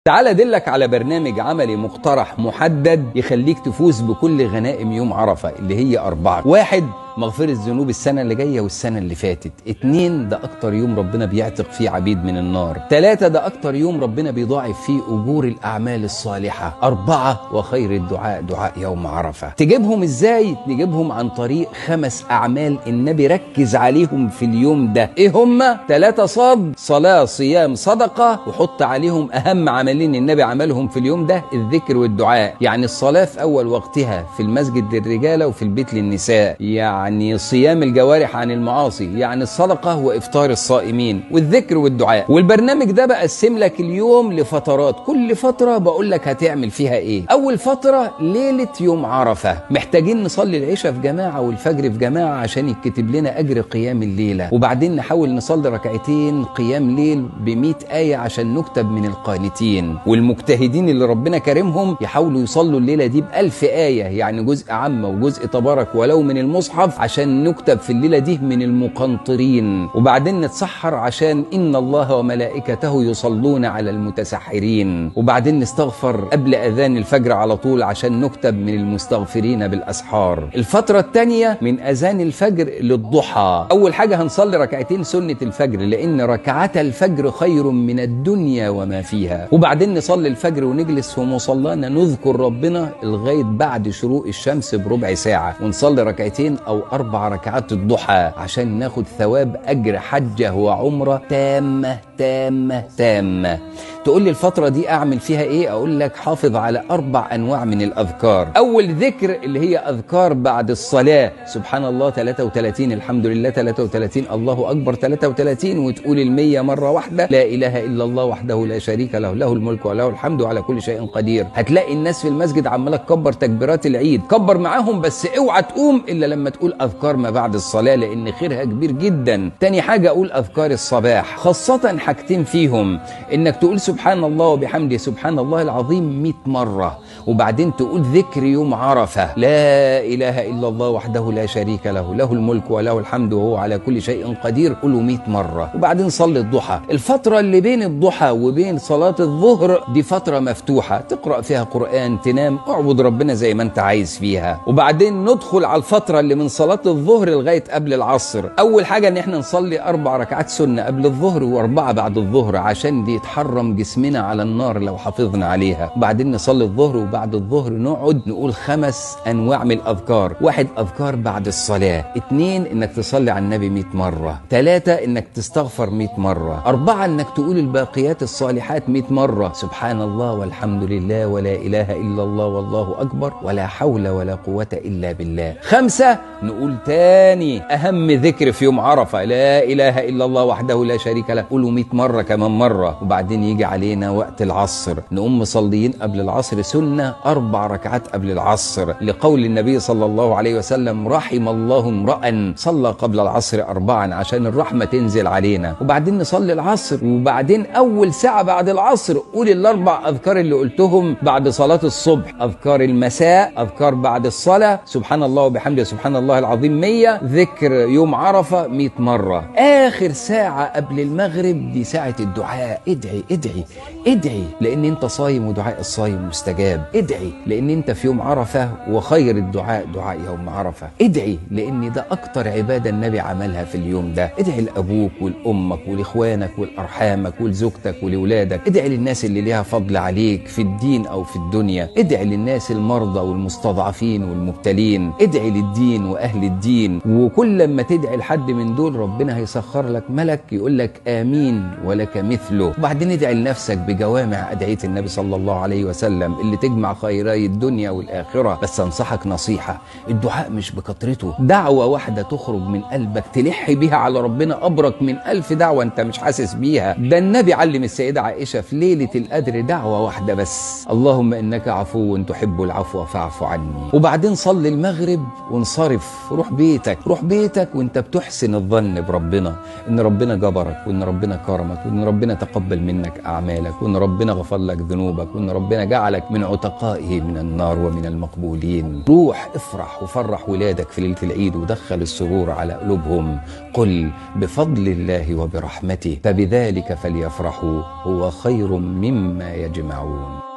تعال ادلك على برنامج عملي مقترح محدد يخليك تفوز بكل غنائم يوم عرفه اللي هي اربعه واحد مغفرة الذنوب السنة اللي جاية والسنة اللي فاتت اتنين ده أكتر يوم ربنا بيعتق فيه عبيد من النار تلاتة ده أكتر يوم ربنا بيضاعف فيه أجور الأعمال الصالحة أربعة وخير الدعاء دعاء يوم عرفة تجيبهم إزاي؟ نجيبهم عن طريق خمس أعمال النبي ركز عليهم في اليوم ده إيه هما؟ تلاتة صاد صلاة صيام صدقة وحط عليهم أهم عملين النبي عملهم في اليوم ده الذكر والدعاء يعني الصلاة في أول وقتها في المسجد للرجالة وفي البيت للنساء يعني يعني صيام الجوارح عن المعاصي يعني الصدقة وإفطار الصائمين والذكر والدعاء والبرنامج ده بقسم لك اليوم لفترات كل فترة بقول لك هتعمل فيها إيه أول فترة ليلة يوم عرفة محتاجين نصلي العشاء في جماعة والفجر في جماعة عشان يتكتب لنا أجر قيام الليلة وبعدين نحاول نصلي ركعتين قيام ليل ب آية عشان نكتب من القانتين والمجتهدين اللي ربنا كرمهم يحاولوا يصلوا الليلة دي بألف آية يعني جزء عامة وجزء تبارك ولو من المصحف عشان نكتب في الليلة دي من المقنطرين وبعدين نتسحر عشان إن الله وملائكته يصلون على المتسحرين وبعدين نستغفر قبل أذان الفجر على طول عشان نكتب من المستغفرين بالأسحار الفترة الثانية من أذان الفجر للضحى أول حاجة هنصلي ركعتين سنة الفجر لأن ركعتا الفجر خير من الدنيا وما فيها وبعدين نصلي الفجر ونجلس في مصلانا نذكر ربنا لغاية بعد شروق الشمس بربع ساعة ونصلي ركعتين أو أربع ركعات الضحى عشان ناخد ثواب أجر حجة وعمرة تامة تامة تامة تقول لي الفترة دي أعمل فيها إيه أقول لك حافظ على أربع أنواع من الأذكار أول ذكر اللي هي أذكار بعد الصلاة سبحان الله 33 الحمد لله 33 الله أكبر 33 وتقول المية مرة واحدة لا إله إلا الله وحده لا شريك له له الملك وله الحمد على كل شيء قدير هتلاقي الناس في المسجد عمالة تكبر تكبيرات العيد كبر معاهم بس اوعى تقوم إلا لما تقول أذكار ما بعد الصلاة لأن خيرها كبير جدا تاني حاجة أقول أذكار الصباح خاصة حاجتين فيهم إنك تقول سبحان الله وبحمده سبحان الله العظيم 100 مرة وبعدين تقول ذكر يوم عرفة لا إله إلا الله وحده لا شريك له له الملك وله الحمد وهو على كل شيء قدير قوله 100 مرة وبعدين صلي الضحى الفترة اللي بين الضحى وبين صلاة الظهر دي فترة مفتوحة تقرأ فيها قرآن تنام اعبد ربنا زي ما انت عايز فيها وبعدين ندخل على الفترة اللي من صلاة الظهر لغاية قبل العصر أول حاجة إن احنا نصلي أربع ركعات سنة قبل الظهر وأربعة بعد الظهر عشان دي يتحرم جسمنا على النار لو حافظنا عليها وبعدين نصلي الظهر وبعد الظهر نقعد نقول خمس أنواع من الأذكار واحد أذكار بعد الصلاة اتنين إنك تصلي على النبي 100 مرة ثلاثة إنك تستغفر 100 مرة أربعة إنك تقول الباقيات الصالحات 100 مرة سبحان الله والحمد لله ولا إله إلا الله والله أكبر ولا حول ولا قوة إلا بالله خمسة نقول تاني أهم ذكر في يوم عرفة لا إله إلا الله وحده لا شريك له قولوا 100 مرة كمان مرة وبعدين يجي علينا وقت العصر نقوم مصليين قبل العصر سنة أربع ركعات قبل العصر لقول النبي صلى الله عليه وسلم رحم الله امرأ صلى قبل العصر أربعا عشان الرحمة تنزل علينا وبعدين نصلي العصر وبعدين أول ساعة بعد العصر قول الأربع أذكار اللي قلتهم بعد صلاة الصبح أذكار المساء أذكار بعد الصلاة سبحان الله وبحمده سبحان الله العظيم مية ذكر يوم عرفة مئة مرة آخر ساعة قبل المغرب دي ساعة الدعاء ادعي ادعي ادعي لأن أنت صايم ودعاء الصايم مستجاب ادعي لأن أنت في يوم عرفة وخير الدعاء دعاء يوم عرفة ادعي لأن ده أكتر عبادة النبي عملها في اليوم ده ادعي لأبوك ولأمك ولإخوانك ولأرحامك ولزوجتك ولولادك ادعي للناس اللي ليها فضل عليك في الدين أو في الدنيا ادعي للناس المرضى والمستضعفين والمبتلين ادعي للدين وأهل الدين وكل ما تدعي لحد من دول ربنا هيسخر لك ملك يقول لك آمين ولك مثله وبعدين ادعي لنفسك بجوامع أدعية النبي صلى الله عليه وسلم اللي تجمع خيراي الدنيا والآخرة بس أنصحك نصيحة الدعاء مش بكثرته دعوة واحدة تخرج من قلبك تلح بيها على ربنا أبرك من ألف دعوة أنت مش حاسس بيها ده النبي علم السيدة عائشة في ليلة القدر دعوة واحدة بس اللهم إنك عفو تحب العفو فاعف عني وبعدين صلي المغرب وانصرف روح بيتك روح بيتك وانت بتحسن الظن بربنا ان ربنا جبرك وان ربنا كرمك وان ربنا تقبل منك أعمال اعمالك وان ربنا غفر لك ذنوبك وان ربنا جعلك من عتقائه من النار ومن المقبولين روح افرح وفرح ولادك في ليله العيد ودخل السرور على قلوبهم قل بفضل الله وبرحمته فبذلك فليفرحوا هو خير مما يجمعون